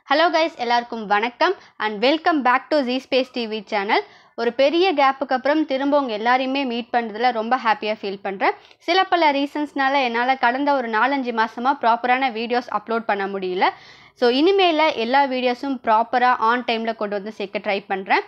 hello guys எல்லாருக்கும் வணக்கம் and welcome back to G space TV channel ஒரு பெரிய கேப்புக்கு அப்புறம் திரும்ப உங்கள் எல்லாரையுமே மீட் பண்ணுறதுல ரொம்ப ஹாப்பியாக ஃபீல் பண்ணுறேன் சில பல ரீசன்ஸ்னால என்னால் கடந்த ஒரு நாலஞ்சு மாதமாக ப்ராப்பரான வீடியோஸ் அப்லோட் பண்ண முடியல ஸோ இனிமேல் எல்லா வீடியோஸும் ப்ராப்பராக ஆன் டைமில் கொண்டு வந்து சேர்க்க ட்ரை பண்ணுறேன்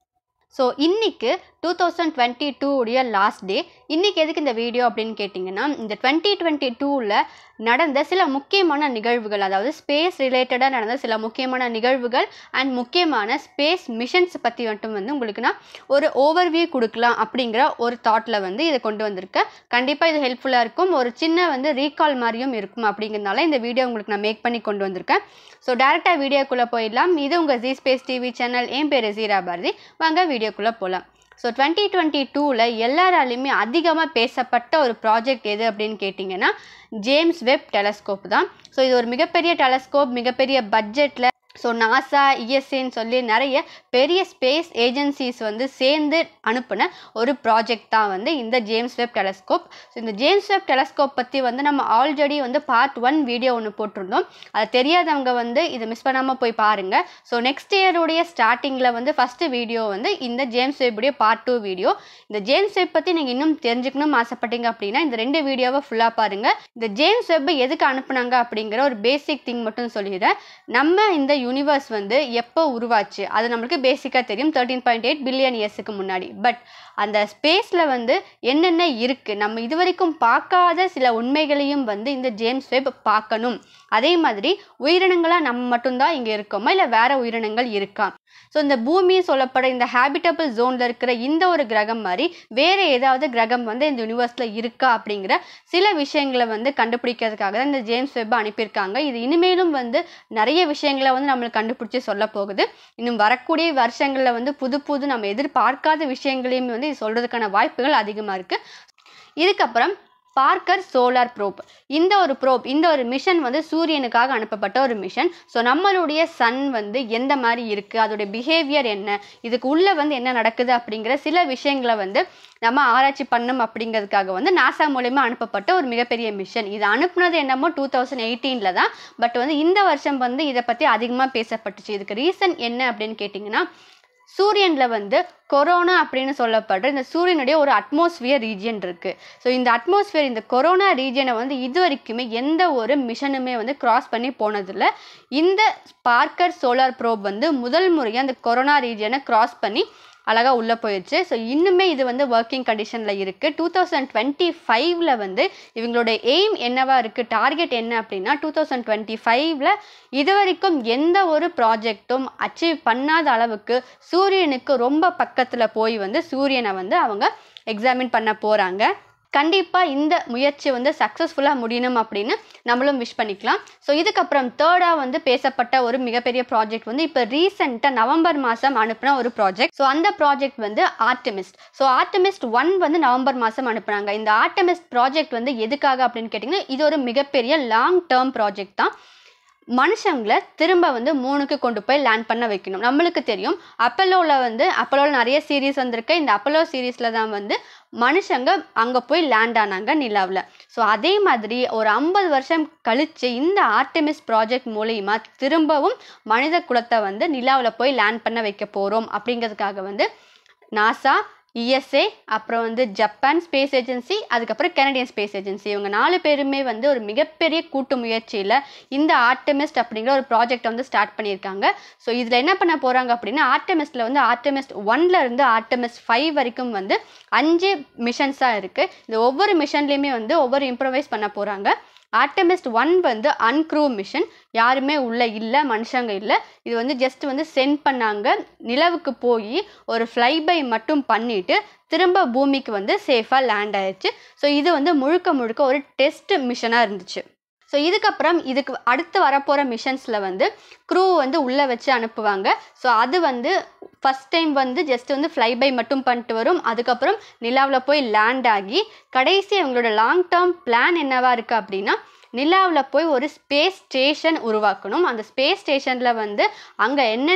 ஸோ இன்னைக்கு டூ தௌசண்ட் டுவெண்ட்டி டூ உடைய லாஸ்ட் டே இன்றைக்கி எதுக்கு இந்த வீடியோ அப்படின்னு கேட்டிங்கன்னா இந்த டுவெண்ட்டி டுவெண்ட்டி டூவில் நடந்த சில முக்கியமான நிகழ்வுகள் அதாவது ஸ்பேஸ் ரிலேட்டடாக நடந்த சில முக்கியமான நிகழ்வுகள் அண்ட் முக்கியமான ஸ்பேஸ் மிஷன்ஸ் பற்றி மட்டும் வந்து உங்களுக்கு நான் ஒரு ஓவர்வியூ கொடுக்கலாம் அப்படிங்கிற ஒரு தாட்டில் வந்து இதை கொண்டு வந்திருக்கேன் கண்டிப்பாக இது ஹெல்ப்ஃபுல்லாக இருக்கும் ஒரு சின்ன வந்து ரீகால் மாதிரியும் இருக்கும் அப்படிங்கிறதுனால இந்த வீடியோ உங்களுக்கு நான் மேக் பண்ணி கொண்டு வந்திருக்கேன் ஸோ டேரெக்டாக வீடியோக்குள்ளே போயிடலாம் இது உங்கள் ஜி ஸ்பேஸ் டிவி சேனல் என் பேர் ஜீரா பாரதி வாங்க வீடியோக்குள்ளே போகலாம் ஸோ டுவெண்ட்டி டுவெண்ட்டி டூவில் எல்லாராலையுமே அதிகமாக பேசப்பட்ட ஒரு ப்ராஜெக்ட் எது அப்படின்னு கேட்டிங்கன்னா ஜேம்ஸ் வெப் டெலஸ்கோப் தான் ஸோ இது ஒரு மிகப்பெரிய டெலஸ்கோப் மிகப்பெரிய பட்ஜெட்டில் ஸோ நாசா இஎஸ்ஏன்னு சொல்லி நிறைய பெரிய ஸ்பேஸ் ஏஜென்சிஸ் வந்து சேர்ந்து அனுப்பின ஒரு ப்ராஜெக்ட் தான் வந்து இந்த ஜேம்ஸ் வெப் டெலஸ்கோப் ஸோ இந்த ஜேம்ஸ் வெப் டெலஸ்கோப் பற்றி வந்து நம்ம ஆல்ரெடி வந்து பார்ட் ஒன் வீடியோ ஒன்று போட்டிருந்தோம் அது தெரியாதவங்க வந்து இதை மிஸ் பண்ணாமல் போய் பாருங்கள் ஸோ நெக்ஸ்ட் இயருடைய ஸ்டார்டிங்கில் வந்து ஃபஸ்ட்டு வீடியோ வந்து இந்த ஜேம்ஸ் வெப்புடைய பார்ட் டூ வீடியோ இந்த ஜேம்ஸ் வெப் பற்றி நீங்கள் இன்னும் தெரிஞ்சுக்கணும்னு ஆசைப்பட்டீங்க அப்படின்னா இந்த ரெண்டு வீடியோவை ஃபுல்லாக பாருங்கள் இந்த ஜேம்ஸ் வெப் எதுக்கு அனுப்புனாங்க அப்படிங்கிற ஒரு பேசிக் திங் மட்டும் சொல்லிடுறேன் நம்ம இந்த யூனிவர்ஸ் வந்து எப்போ உருவாச்சு அது நம்மளுக்கு பேசிக்காக தெரியும் தேர்ட்டீன் பாயிண்ட் எயிட் பில்லியன் இயர்ஸுக்கு முன்னாடி பட் அந்த ஸ்பேஸில் வந்து என்னென்ன இருக்குது நம்ம இதுவரைக்கும் பார்க்காத சில உண்மைகளையும் வந்து இந்த ஜேம்ஸ் வெப் பார்க்கணும் அதே மாதிரி உயிரினங்களாக நம்ம மட்டும்தான் இங்கே இருக்கோமா இல்லை வேறு உயிரினங்கள் இருக்கா ஸோ இந்த பூமி சொல்லப்பட இந்த ஹேபிட்டபிள் ஜோனில் இருக்கிற இந்த ஒரு கிரகம் மாதிரி வேறு ஏதாவது கிரகம் வந்து இந்த யூனிவர்ஸில் இருக்கா அப்படிங்கிற சில விஷயங்களை வந்து கண்டுபிடிக்கிறதுக்காக தான் இந்த ஜேம்ஸ் வெப் அனுப்பியிருக்காங்க இது இனிமேலும் வந்து நிறைய விஷயங்களை வந்து நம்மளுக்கு கண்டுபிடிச்சி சொல்ல போகுது இன்னும் வரக்கூடிய வருஷங்களில் வந்து புது புது நம்ம எதிர்பார்க்காத விஷயங்களையும் வந்து இது சொல்கிறதுக்கான வாய்ப்புகள் அதிகமாக இருக்குது இதுக்கப்புறம் பார்க்கர் சோலார் ப்ரோப் இந்த ஒரு ப்ரோப் இந்த ஒரு மிஷன் வந்து சூரியனுக்காக அனுப்பப்பட்ட ஒரு மிஷன் ஸோ நம்மளுடைய சன் வந்து எந்த மாதிரி இருக்குது அதோடைய பிஹேவியர் என்ன இதுக்கு உள்ளே வந்து என்ன நடக்குது அப்படிங்கிற சில விஷயங்களை வந்து நம்ம ஆராய்ச்சி பண்ணும் அப்படிங்கிறதுக்காக வந்து நாசா மூலயமா அனுப்பப்பட்ட ஒரு மிகப்பெரிய மிஷன் இது அனுப்புனது என்னமோ டூ தௌசண்ட் எயிட்டீனில் தான் பட் வந்து இந்த வருஷம் வந்து இதை பற்றி அதிகமாக பேசப்பட்டுச்சு இதுக்கு ரீசன் என்ன அப்படின்னு கேட்டிங்கன்னா சூரியனில் வந்து கொரோனா அப்படின்னு சொல்லப்படுற இந்த சூரியனுடைய ஒரு அட்மாஸ்பியர் ரீஜியன் இருக்குது ஸோ இந்த அட்மாஸ்பியர் இந்த கொரோனா ரீஜியனை வந்து இது வரைக்குமே எந்த ஒரு மிஷனுமே வந்து கிராஸ் பண்ணி போனதில்லை இந்த பார்க்கர் சோலார் ப்ரோப் வந்து முதல் முறையாக அந்த கொரோனா ரீஜியனை கிராஸ் பண்ணி அழகாக உள்ளே போயிடுச்சு ஸோ இன்னுமே இது வந்து ஒர்க்கிங் கண்டிஷனில் இருக்குது டூ தௌசண்ட் டுவெண்ட்டி ஃபைவ்ல வந்து இவங்களோட எய்ம் என்னவா இருக்குது டார்கெட் என்ன அப்படின்னா டூ தௌசண்ட் டுவெண்ட்டி ஃபைவ்ல இது வரைக்கும் எந்த ஒரு ப்ராஜெக்டும் அச்சீவ் பண்ணாத அளவுக்கு சூரியனுக்கு ரொம்ப பக்கத்தில் போய் வந்து சூரியனை வந்து அவங்க எக்ஸாமின் பண்ண போகிறாங்க கண்டிப்பாக இந்த முயற்சி வந்து சக்ஸஸ்ஃபுல்லாக முடியணும் அப்படின்னு நம்மளும் விஷ் பண்ணிக்கலாம் ஸோ இதுக்கப்புறம் தேர்டாக வந்து பேசப்பட்ட ஒரு மிகப்பெரிய ப்ராஜெக்ட் வந்து இப்போ ரீசெண்டாக நவம்பர் மாதம் அனுப்பின ஒரு ப்ராஜெக்ட் ஸோ அந்த ப்ராஜெக்ட் வந்து ஆர்டமிஸ்ட் ஸோ ஆர்டமிஸ்ட் ஒன் வந்து நவம்பர் மாதம் அனுப்புனாங்க இந்த ஆர்டமிஸ்ட் ப்ராஜெக்ட் வந்து எதுக்காக அப்படின்னு கேட்டிங்கன்னா இது ஒரு மிகப்பெரிய லாங் டேர்ம் ப்ராஜெக்ட் தான் மனுஷங்களை திரும்ப வந்து மூணுக்கு கொண்டு போய் லேண்ட் பண்ண வைக்கணும் நம்மளுக்கு தெரியும் அப்பல்லோவில் வந்து அப்பல்லோவில் நிறைய சீரீஸ் வந்திருக்கு இந்த அப்பல்லோ சீரீஸில் தான் வந்து மனுஷங்க அங்கே போய் லேண்ட் ஆனாங்க நிலாவில் ஸோ அதே மாதிரி ஒரு ஐம்பது வருஷம் கழித்து இந்த ஆர்டெமிஸ் ப்ராஜெக்ட் மூலிமா திரும்பவும் மனித குலத்தை வந்து நிலாவில் போய் லேண்ட் பண்ண வைக்க போகிறோம் அப்படிங்கிறதுக்காக வந்து நாசா இஎஸ்ஏ அப்புறம் வந்து ஜப்பான் ஸ்பேஸ் ஏஜென்சி அதுக்கப்புறம் கனடியன் ஸ்பேஸ் ஏஜென்சி இவங்க நாலு பேருமே வந்து ஒரு மிகப்பெரிய கூட்டு முயற்சியில் இந்த ஆர்டமிஸ்ட் அப்படிங்கிற ஒரு ப்ராஜெக்டை வந்து ஸ்டார்ட் பண்ணியிருக்காங்க ஸோ இதில் என்ன பண்ண போகிறாங்க அப்படின்னா ஆர்டமிஸ்ட்டில் வந்து ஆர்டமிஸ்ட் ஒன்ல இருந்து ஆர்டமிஸ்ட் ஃபைவ் வரைக்கும் வந்து அஞ்சு மிஷன்ஸாக இருக்குது இந்த ஒவ்வொரு மிஷன்லேயுமே வந்து ஒவ்வொரு இம்ப்ரவைஸ் பண்ண போகிறாங்க ஆர்டமிஸ்ட் ஒன் வந்து அன்க்ரூ மிஷன் யாருமே உள்ளே இல்லை மனுஷங்க இல்லை இது வந்து ஜஸ்ட் வந்து சென்ட் பண்ணாங்க நிலவுக்கு போய் ஒரு ஃப்ளைபை மட்டும் பண்ணிவிட்டு திரும்ப பூமிக்கு வந்து சேஃபாக லேண்ட் ஆயிடுச்சு ஸோ இது வந்து முழுக்க முழுக்க ஒரு டெஸ்ட் மிஷனாக இருந்துச்சு ஸோ இதுக்கப்புறம் இதுக்கு அடுத்து வரப்போகிற மிஷன்ஸில் வந்து க்ரூ வந்து உள்ளே வச்சு அனுப்புவாங்க ஸோ அது வந்து ஃபஸ்ட் டைம் வந்து ஜஸ்ட் வந்து ஃப்ளைபை மட்டும் பண்ணிட்டு வரும் அதுக்கப்புறம் நிலாவில் போய் லேண்ட் ஆகி கடைசி அவங்களோட லாங் டேர்ம் பிளான் என்னவா இருக்குது அப்படின்னா நிலாவில் போய் ஒரு ஸ்பேஸ் ஸ்டேஷன் உருவாக்கணும் அந்த ஸ்பேஸ் ஸ்டேஷனில் வந்து அங்கே என்னென்ன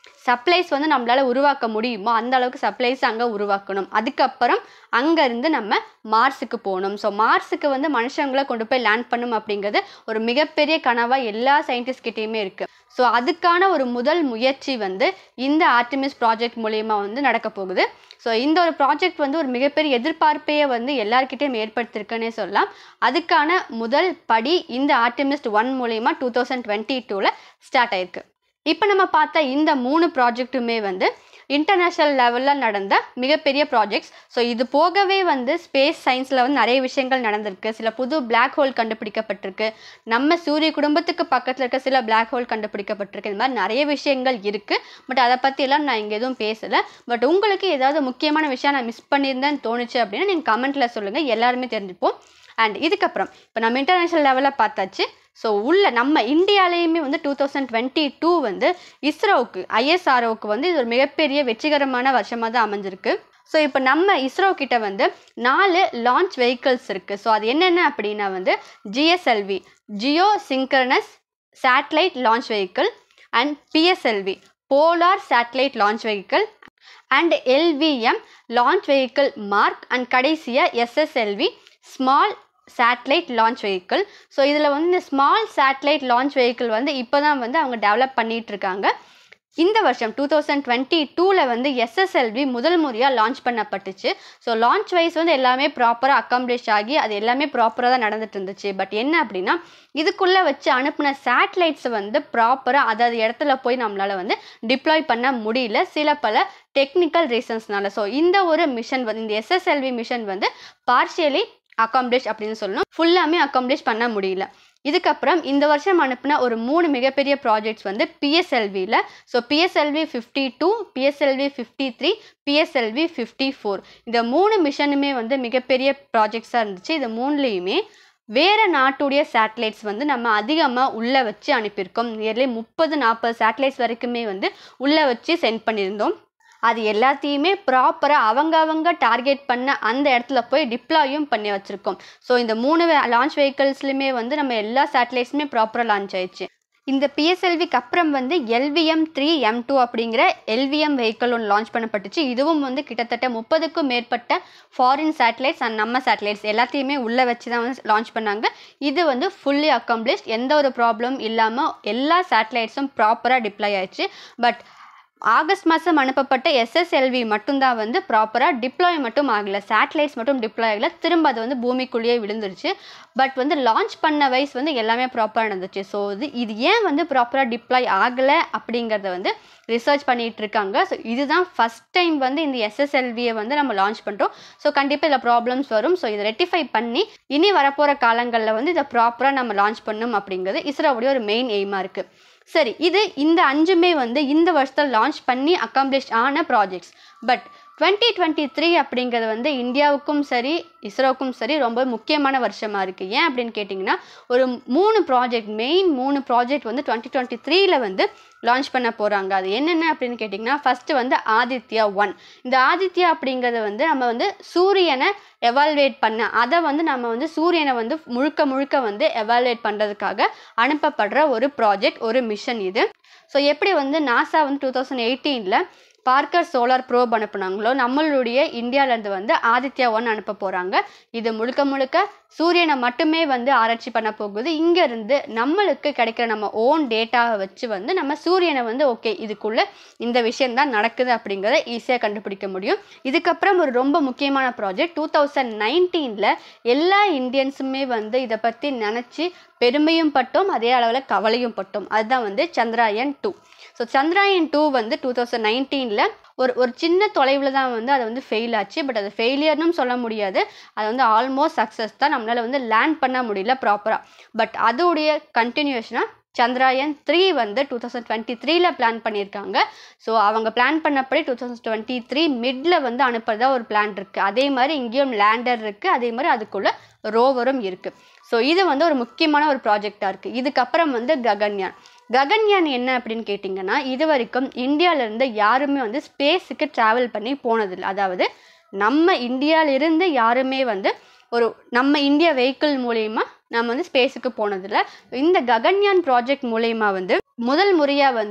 சப்ளைஸ் வந்து நம்மளால் உருவாக்க முடியுமோ அந்த அளவுக்கு சப்ளைஸ் அங்கே உருவாக்கணும் அதுக்கப்புறம் அங்கேருந்து நம்ம மார்ஸுக்கு போகணும் ஸோ மார்ஸுக்கு வந்து மனுஷங்களை கொண்டு போய் லேண்ட் பண்ணும் அப்படிங்கிறது ஒரு மிகப்பெரிய கனவாக எல்லா சயின்டிஸ்ட்கிட்டேயுமே இருக்குது ஸோ அதுக்கான ஒரு முதல் முயற்சி வந்து இந்த ஆர்டிமிஸ் ப்ராஜெக்ட் மூலயமா வந்து நடக்க போகுது ஸோ இந்த ஒரு ப்ராஜெக்ட் வந்து ஒரு மிகப்பெரிய எதிர்பார்ப்பையே வந்து எல்லார்கிட்டையும் ஏற்படுத்தியிருக்குன்னே சொல்லலாம் அதுக்கான முதல் படி இந்த ஆர்டிமிஸ்ட் ஒன் மூலயமா டூ தௌசண்ட் டுவெண்ட்டி டூவில் ஸ்டார்ட் ஆயிருக்கு இப்போ நம்ம பார்த்த இந்த மூணு ப்ராஜெக்ட்டுமே வந்து இன்டர்நேஷ்னல் லெவலில் நடந்த மிகப்பெரிய ப்ராஜெக்ட்ஸ் ஸோ இது போகவே வந்து ஸ்பேஸ் சயின்ஸில் வந்து நிறைய விஷயங்கள் நடந்திருக்கு சில புது பிளாக் ஹோல் கண்டுபிடிக்கப்பட்டிருக்கு நம்ம சூரிய குடும்பத்துக்கு பக்கத்தில் இருக்க சில பிளாக் ஹோல் கண்டுபிடிக்கப்பட்டிருக்கு இந்த மாதிரி நிறைய விஷயங்கள் இருக்குது பட் அதை பற்றியெல்லாம் நான் இங்கே எதுவும் பேசலை பட் உங்களுக்கு ஏதாவது முக்கியமான விஷயம் நான் மிஸ் பண்ணியிருந்தேன்னு தோணுச்சு அப்படின்னா நீங்கள் கமெண்ட்டில் சொல்லுங்கள் எல்லாருமே தெரிஞ்சுப்போம் அண்ட் இதுக்கப்புறம் இப்போ நம்ம இன்டர்நேஷ்னல் லெவலில் பார்த்தாச்சு ஸோ உள்ள நம்ம இந்தியாலேயுமே வந்து டூ தௌசண்ட் டுவெண்ட்டி டூ வந்து இஸ்ரோவுக்கு ஐஎஸ்ஆர்ஓக்கு வந்து இது ஒரு மிகப்பெரிய வெற்றிகரமான வருஷமாக தான் அமைஞ்சிருக்கு ஸோ இப்போ நம்ம இஸ்ரோ கிட்ட வந்து நாலு லான்ச் வெஹிக்கிள்ஸ் இருக்குது ஸோ அது என்னென்ன அப்படின்னா வந்து GSLV geosynchronous satellite launch vehicle and PSLV polar satellite launch vehicle and LVM launch vehicle mark and கடைசியாக SSLV small satellite launch vehicle so இதில் வந்து இந்த ஸ்மால் சேட்டலைட் லான்ச் வெஹிக்கிள் வந்து இப்போ தான் வந்து அவங்க டெவலப் பண்ணிட்டு இருக்காங்க இந்த வருஷம் டூ தௌசண்ட் டுவெண்ட்டி டூவில் வந்து எஸ்எஸ்எல்வி முதல் முறையாக லான்ச் பண்ணப்பட்டுச்சு ஸோ லான்ச் வைஸ் வந்து எல்லாமே ப்ராப்பராக அக்காம்ப்ளிஷ் ஆகி அது எல்லாமே ப்ராப்பராக தான் நடந்துட்டு இருந்துச்சு பட் என்ன அப்படின்னா இதுக்குள்ளே வச்சு அனுப்பின சேட்டலைட்ஸ் வந்து ப்ராப்பராக அதாவது இடத்துல போய் நம்மளால் வந்து டிப்ளாய் பண்ண முடியல சில பல டெக்னிக்கல் ரீசன்ஸ்னால ஸோ இந்த ஒரு மிஷன் வந்து இந்த எஸ்எஸ்எல்வி மிஷன் வந்து பார்ஷியலி அக்காம்ப்ளிஷ் அப்படின்னு சொல்லணும் ஃபுல்லாமே அக்காம்ப்ளிஷ் பண்ண முடியல இதுக்கப்புறம் இந்த வருஷம் அனுப்பின ஒரு மூணு மிகப்பெரிய ப்ராஜெக்ட்ஸ் வந்து பிஎஸ்எல்வியில் so PSLV fifty two PSLV fifty three PSLV fifty four இந்த மூணு மிஷனுமே வந்து மிகப்பெரிய ப்ராஜெக்ட்ஸாக இருந்துச்சு இது மூணுலேயுமே வேறு நாட்டுடைய சேட்டலைட்ஸ் வந்து நம்ம அதிகமாக உள்ளே வச்சு அனுப்பியிருக்கோம் நியர்லி முப்பது நாற்பது சேட்டலைட்ஸ் வரைக்குமே வந்து உள்ளே வச்சு சென்ட் பண்ணியிருந்தோம் அது எல்லாத்தையுமே ப்ராப்பராக அவங்க அவங்க டார்கெட் பண்ண அந்த இடத்துல போய் டிப்ளாயும் பண்ணி வச்சுருக்கோம் ஸோ இந்த மூணு லான்ச் வெஹிக்கிள்ஸ்லையுமே வந்து நம்ம எல்லா சேட்டலைட்ஸுமே ப்ராப்பராக லான்ச் ஆயிடுச்சு இந்த பிஎஸ்எல்விக்கு அப்புறம் வந்து எல்விஎம் த்ரீ எம் டூ அப்படிங்கிற எல்விஎம் வெஹிக்கிள் ஒன்று லான்ச் பண்ணப்பட்டுச்சு இதுவும் வந்து கிட்டத்தட்ட முப்பதுக்கும் மேற்பட்ட ஃபாரின் சேட்டலைட்ஸ் அண்ட் நம்ம சேட்டலைட்ஸ் எல்லாத்தையுமே உள்ளே வச்சு தான் வந்து லான்ச் பண்ணாங்க இது வந்து ஃபுல்லி அக்கம்ப்ளிஷ்ட் எந்த ஒரு ப்ராப்ளம் இல்லாமல் எல்லா சேட்டலைட்ஸும் ப்ராப்பராக டிப்ளாய் ஆயிடுச்சு பட் ஆகஸ்ட் மாதம் அனுப்பப்பட்ட எஸ்எஸ்எல்வி மட்டும்தான் வந்து ப்ராப்பராக டிப்ளாய் மட்டும் ஆகலை சேட்டலைட்ஸ் மட்டும் டிப்ளாய் ஆகலை திரும்ப அது வந்து பூமிக்குள்ளேயே விழுந்துருச்சு பட் வந்து லான்ச் பண்ண வைஸ் வந்து எல்லாமே ப்ராப்பராக நடந்துச்சு ஸோ இது இது ஏன் வந்து ப்ராப்பராக டிப்ளாய் ஆகலை அப்படிங்கிறத வந்து ரிசர்ச் பண்ணிகிட்டு இருக்காங்க ஸோ இதுதான் ஃபஸ்ட் டைம் வந்து இந்த எஸ்எஸ்எல்வியை வந்து நம்ம லான்ச் பண்ணுறோம் ஸோ கண்டிப்பாக இதில் ப்ராப்ளம்ஸ் வரும் ஸோ இதை ரெட்டிஃபை பண்ணி இனி வரப்போகிற காலங்களில் வந்து இதை ப்ராப்பராக நம்ம லான்ச் பண்ணணும் அப்படிங்கிறது இஸ்ரோவுடைய ஒரு மெயின் எய்மாக இருக்குது சரி இது இந்த அஞ்சுமே வந்து இந்த வருஷத்தில் லான்ச் பண்ணி அக்காம்ப்ளிஷ் ஆன projects but twenty twenty three அப்படிங்கிறது வந்து இந்தியாவுக்கும் சரி இஸ்ரோவுக்கும் சரி ரொம்ப முக்கியமான வருஷமாக இருக்குது ஏன் அப்படின்னு கேட்டிங்கன்னா ஒரு மூணு ப்ராஜெக்ட் மெயின் மூணு ப்ராஜெக்ட் வந்து டுவெண்ட்டி டுவெண்ட்டி த்ரீல வந்து லான்ச் பண்ண போகிறாங்க அது என்னென்ன அப்படின்னு கேட்டிங்கன்னா ஃபஸ்ட்டு வந்து ஆதித்யா ஒன் இந்த ஆதித்யா அப்படிங்கிறது வந்து நம்ம வந்து சூரியனை எவால்வேட் பண்ண அதை வந்து நம்ம வந்து சூரியனை வந்து முழுக்க முழுக்க வந்து எவால்வேட் பண்ணுறதுக்காக அனுப்பப்படுற ஒரு ப்ராஜெக்ட் ஒரு மிஷன் இது ஸோ எப்படி வந்து நாசா வந்து டூ தௌசண்ட் எயிட்டீனில் பார்க்கர் சோலார் ப்ரோப் அனுப்புனாங்களோ நம்மளுடைய இந்தியாவிலேருந்து வந்து ஆதித்யா ஒன் அனுப்ப போகிறாங்க இது முழுக்க முழுக்க சூரியனை மட்டுமே வந்து ஆராய்ச்சி பண்ண போகுது இங்கேருந்து நம்மளுக்கு கிடைக்கிற நம்ம ஓன் டேட்டாவை வச்சு வந்து நம்ம சூரியனை வந்து ஓகே இதுக்குள்ளே இந்த விஷயம்தான் நடக்குது அப்படிங்கிறத ஈஸியாக கண்டுபிடிக்க முடியும் இதுக்கப்புறம் ஒரு ரொம்ப முக்கியமான ப்ராஜெக்ட் டூ தௌசண்ட் நைன்டீனில் எல்லா இந்தியன்ஸுமே வந்து இதை பற்றி நினச்சி பெருமையும் பட்டோம் அதே அளவில் கவலையும் பட்டோம் அதுதான் வந்து Chandrayaan two so Chandrayaan two வந்து டூ தௌசண்ட் நைன்டீனில் ஒரு ஒரு சின்ன தொலைவில் தான் வந்து அது வந்து ஃபெயில் ஆச்சு பட் அது ஃபெயிலியர்னும் சொல்ல முடியாது அது வந்து ஆல்மோஸ்ட் சக்ஸஸ் தான் நம்மளால் வந்து லேண்ட் பண்ண முடியல ப்ராப்பராக பட் அதோடைய கண்டினியூஷனாக சந்திராயன் த்ரீ வந்து டூ தௌசண்ட் டுவெண்ட்டி த்ரீல பிளான் பண்ணியிருக்காங்க ஸோ அவங்க பிளான் பண்ணபடி டூ தௌசண்ட் டுவெண்ட்டி த்ரீ மிட்ல வந்து அனுப்புறதா ஒரு பிளான் இருக்குது அதே மாதிரி இங்கேயும் லேண்டர் இருக்குது அதே மாதிரி அதுக்குள்ளே ரோவரும் இருக்குது ஸோ இது வந்து ஒரு முக்கியமான ஒரு ப்ராஜெக்டாக இருக்குது இதுக்கப்புறம் வந்து ககன்யான் ககன்யான் என்ன அப்படின்னு கேட்டிங்கன்னா இது வரைக்கும் இந்தியாவிலேருந்து யாருமே வந்து ஸ்பேஸுக்கு ட்ராவல் பண்ணி போனதில்லை அதாவது நம்ம இந்தியாவிலிருந்து யாருமே வந்து ஒரு நம்ம இந்தியா வெஹிக்கிள் மூலயமா நம்ம வந்து ஸ்பேஸுக்கு போனதில்லை இந்த ககன்யான் ப்ராஜெக்ட் மூலயமா வந்து முதல் முறையாக வந்து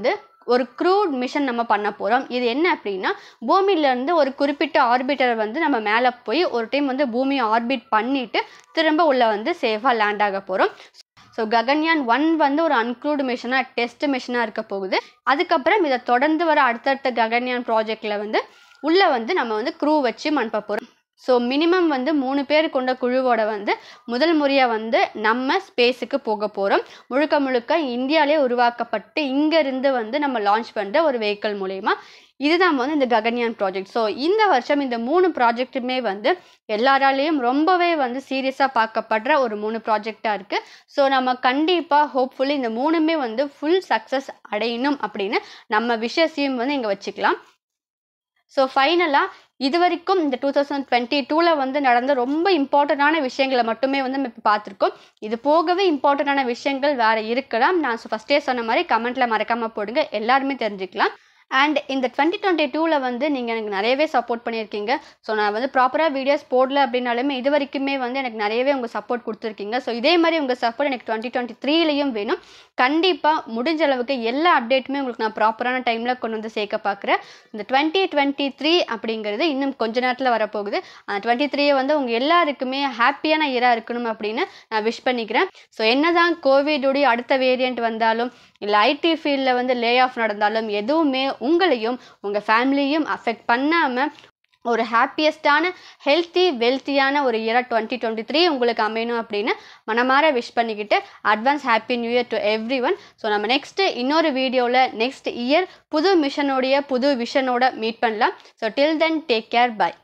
ஒரு க்ரூட் மிஷன் நம்ம பண்ண போகிறோம் இது என்ன அப்படின்னா பூமியிலேருந்து ஒரு குறிப்பிட்ட ஆர்பிட்டரை வந்து நம்ம மேலே போய் ஒரு டைம் வந்து பூமியை ஆர்பிட் பண்ணிவிட்டு திரும்ப உள்ள வந்து சேஃபாக லேண்ட் ஆக போகிறோம் ஸோ ககன்யான் ஒன் வந்து ஒரு அன்க்ளூடு மிஷனாக டெஸ்ட் மிஷனாக இருக்க போகுது அதுக்கப்புறம் இதை தொடர்ந்து வர அடுத்தடுத்த ககன்யான் ப்ராஜெக்டில் வந்து உள்ளே வந்து நம்ம வந்து க்ரூ வச்சு அனுப்ப போகிறோம் ஸோ மினிமம் வந்து மூணு பேர் கொண்ட குழுவோட வந்து முதல் முறையாக வந்து நம்ம ஸ்பேஸுக்கு போக போகிறோம் முழுக்க முழுக்க இந்தியாவிலே உருவாக்கப்பட்டு இங்கேருந்து வந்து நம்ம லான்ச் பண்ணுற ஒரு வெஹிக்கிள் மூலயமா இதுதான் வந்து இந்த ககன்யான் ப்ராஜெக்ட் ஸோ இந்த வருஷம் இந்த மூணு ப்ராஜெக்ட்டுமே வந்து எல்லாராலேயும் ரொம்பவே வந்து சீரியஸாக பார்க்கப்படுற ஒரு மூணு ப்ராஜெக்டாக இருக்குது ஸோ நம்ம கண்டிப்பாக ஹோப்ஃபுல்லி இந்த மூணுமே வந்து ஃபுல் சக்ஸஸ் அடையணும் அப்படின்னு நம்ம விஷயத்தையும் வந்து இங்கே வச்சுக்கலாம் ஸோ ஃபைனலாக இது வரைக்கும் இந்த டூ தௌசண்ட் டுவெண்ட்டி டூவில் வந்து நடந்த ரொம்ப இம்பார்ட்டண்ட்டான விஷயங்களை மட்டுமே வந்து நம்ம இப்போ பார்த்துருக்கோம் இது போகவே இம்பார்ட்டண்ட்டான விஷயங்கள் வேறு இருக்கலாம் நான் ஃபஸ்ட்டே சொன்ன மாதிரி கமெண்ட்டில் மறக்காமல் போடுங்க எல்லாருமே தெரிஞ்சுக்கலாம் அண்ட் இந்த டுவெண்ட்டி டுவெண்ட்டி டூவில் வந்து நீங்கள் எனக்கு நிறையவே சப்போர்ட் பண்ணியிருக்கீங்க ஸோ நான் வந்து ப்ராப்பராக வீடியோஸ் போடல அப்படின்னாலுமே இது வரைக்குமே வந்து எனக்கு நிறையவே உங்கள் சப்போர்ட் கொடுத்துருக்கீங்க ஸோ இதே மாதிரி உங்கள் சப்போர்ட் எனக்கு டுவெண்ட்டி டுவெண்ட்டி த்ரீலையும் வேணும் கண்டிப்பாக முடிஞ்ச அளவுக்கு எல்லா அப்டேட்டுமே உங்களுக்கு நான் ப்ராப்பரான டைமில் கொண்டு வந்து சேர்க்க பார்க்குறேன் இந்த டுவெண்ட்டி டுவெண்ட்டி த்ரீ அப்படிங்கிறது இன்னும் கொஞ்ச நேரத்தில் வரப்போகுது அந்த டுவெண்ட்டி த்ரீயை வந்து உங்கள் எல்லாருக்குமே ஹாப்பியான இயராக இருக்கணும் அப்படின்னு நான் விஷ் பண்ணிக்கிறேன் ஸோ என்ன தான் கோவிடுடைய அடுத்த வேரியண்ட் வந்தாலும் இல்லை ஐடி ஃபீல்டில் வந்து லே ஆஃப் நடந்தாலும் எதுவுமே உங்களையும் உங்கள் ஃபேமிலியும் அஃபெக்ட் பண்ணாமல் ஒரு ஹாப்பியஸ்டான ஹெல்த்தி வெல்த்தியான ஒரு இயராக டுவெண்ட்டி டுவெண்ட்டி த்ரீ உங்களுக்கு அமையணும் அப்படின்னு மனமாற விஷ் பண்ணிக்கிட்டு advance happy new year to everyone so நம்ம நெக்ஸ்ட்டு இன்னொரு வீடியோவில் நெக்ஸ்ட் இயர் புது மிஷனோடைய புது விஷனோட மீட் பண்ணலாம் so till then take care by